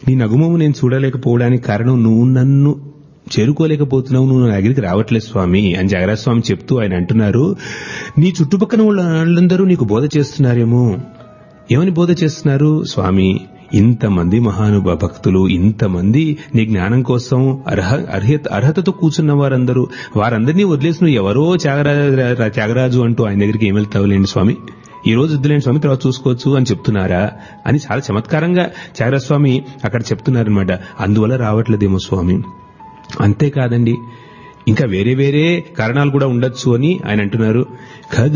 నీ నగుమము నేను చూడలేకపోవడానికి కారణం నువ్వు నన్ను చేరుకోలేకపోతున్నావు నువ్వు నా దగ్గరికి రావట్లేదు స్వామి అని జగరాజ్ స్వామి చెప్తూ ఆయన అంటున్నారు నీ చుట్టుపక్కల వాళ్ళందరూ నీకు బోధ చేస్తున్నారేమో ఏమని బోధ చేస్తున్నారు స్వామి ఇంతమంది మహానుభ భక్తులు ఇంతమంది నీ జ్ఞానం కోసం అర్హ అర్హత అర్హతతో కూర్చున్న వారందరూ వారందరినీ వదిలేసి నువ్వు ఎవరో త్యాగరాజు త్యాగరాజు అంటూ ఆయన దగ్గరికి ఏం వెళ్తావులేండి స్వామి ఈ రోజు వద్దులేండి స్వామి తర్వాత చూసుకోవచ్చు అని చెప్తున్నారా అని చాలా చమత్కారంగా త్యాగరాజ స్వామి అక్కడ చెప్తున్నారనమాట అందువల్ల రావట్లేదేమో స్వామి అంతేకాదండి ఇంకా వేరే వేరే కారణాలు కూడా ఉండొచ్చు అని ఆయన అంటున్నారు ఖగ